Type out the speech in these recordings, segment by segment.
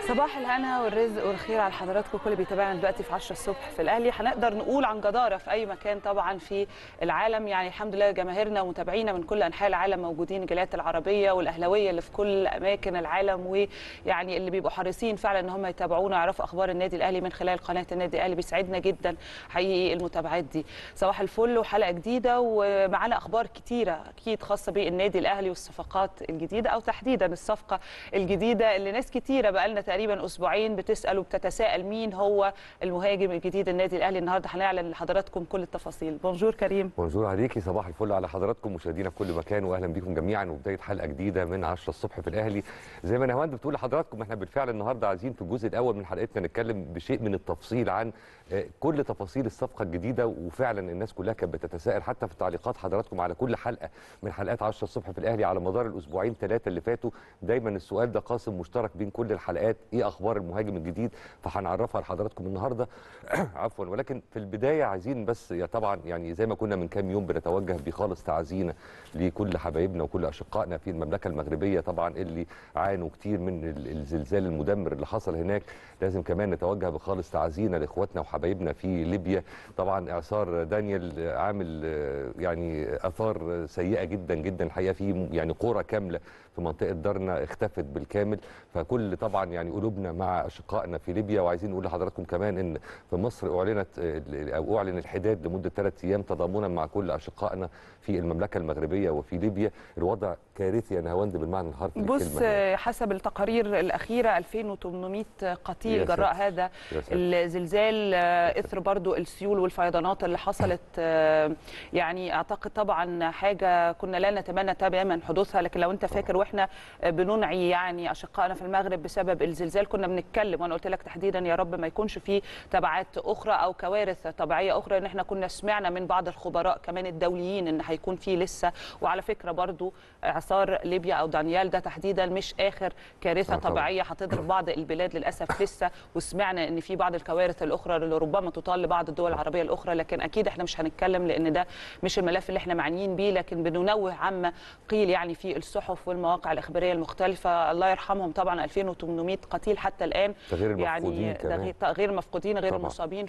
صباح الهنا والرزق والخير على حضراتكم كل اللي بيتابعنا دلوقتي في 10 الصبح في الاهلي هنقدر نقول عن جداره في اي مكان طبعا في العالم يعني الحمد لله جماهيرنا ومتابعينا من كل انحاء العالم موجودين الجاليات العربيه والاهلاويه اللي في كل اماكن العالم ويعني اللي بيبقوا حريصين فعلا ان هم يتابعونا ويعرفوا اخبار النادي الاهلي من خلال قناه النادي الاهلي بيسعدنا جدا حقيقي المتابعات دي صباح الفل وحلقه جديده ومعانا اخبار كتيره اكيد خاصه بالنادي الاهلي والصفقات الجديده او تحديدا الصفقه الجديده اللي ناس كتيره بقى لنا تقريبا اسبوعين بتسال وبتتساءل مين هو المهاجم الجديد النادي الاهلي النهارده هنعلن لحضراتكم كل التفاصيل بونجور كريم بونجور عليكي صباح الفل على حضراتكم مشاهدينا في كل مكان واهلا بيكم جميعا وبدايه حلقه جديده من 10 الصبح في الاهلي زي ما نهاوند بتقول لحضراتكم احنا بالفعل النهارده عايزين في الجزء الاول من حلقتنا نتكلم بشيء من التفصيل عن كل تفاصيل الصفقه الجديده وفعلا الناس كلها كانت بتتساءل حتى في تعليقات حضراتكم على كل حلقه من حلقات 10 الصبح في الاهلي على مدار الاسبوعين ثلاثه اللي فاتوا دايما السؤال ده قاسم مشترك بين كل الحلقات ايه اخبار المهاجم الجديد فهنعرفها لحضراتكم النهارده عفوا ولكن في البدايه عايزين بس يا طبعا يعني زي ما كنا من كام يوم بنتوجه بخالص تعزينا لكل حبايبنا وكل اشقائنا في المملكه المغربيه طبعا اللي عانوا كتير من الزلزال المدمر اللي حصل هناك لازم كمان نتوجه بخالص تعزينا لاخواتنا وحبايبنا في ليبيا طبعا اعصار دانيال عامل يعني اثار سيئه جدا جدا الحقيقه في يعني قرى كامله في منطقه درنا اختفت بالكامل فكل طبعا يعني قلوبنا مع اشقائنا في ليبيا وعايزين نقول لحضراتكم كمان ان في مصر اعلنت او اعلن الحداد لمده ثلاث ايام تضامنا مع كل اشقائنا في المملكه المغربيه وفي ليبيا الوضع كارثي يا نهاوند بالمعنى الحرفي بص حسب التقارير الاخيره 2800 قتيل جراء هذا الزلزال اثر برضو السيول والفيضانات اللي حصلت يعني اعتقد طبعا حاجه كنا لا نتمنى تماما حدوثها لكن لو انت فاكر واحنا بننعي يعني اشقائنا في المغرب بسبب الزلزال كنا بنتكلم وانا قلت لك تحديدا يا رب ما يكونش في تبعات اخرى او كوارث طبيعيه اخرى ان احنا كنا سمعنا من بعض الخبراء كمان الدوليين ان هيكون في لسه وعلى فكره برضو اعصار ليبيا او دانيال ده تحديدا مش اخر كارثه طبيعيه هتضرب بعض البلاد للاسف لسه وسمعنا ان في بعض الكوارث الاخرى اللي ربما تطال لبعض الدول العربيه الاخرى لكن اكيد احنا مش هنتكلم لان ده مش الملف اللي احنا معنيين بيه لكن بننوه عما قيل يعني في الصحف والمواقع الاخباريه المختلفه الله يرحمهم طبعا 2800 قتيل حتى الان غير يعني كمان. غير مفقودين غير طبعا. المصابين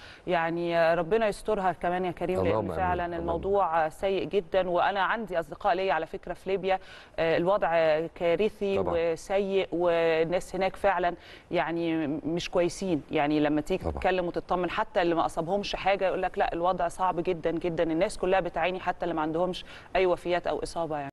فيعني ربنا يسترها كمان يا كريم لان فعلا أمين. الموضوع سيء جدا وانا عندي اصدقاء ليا على فكره في ليبيا الوضع كارثي طبعا. وسيء والناس هناك فعلا يعني مش كويسين يعني لما تيجي تتكلم وتطمن حتى اللي ما اصابهمش حاجه يقول لك لا الوضع صعب جدا جدا الناس كلها بتعاني حتى اللي ما عندهمش اي وفيات او اصابه يعني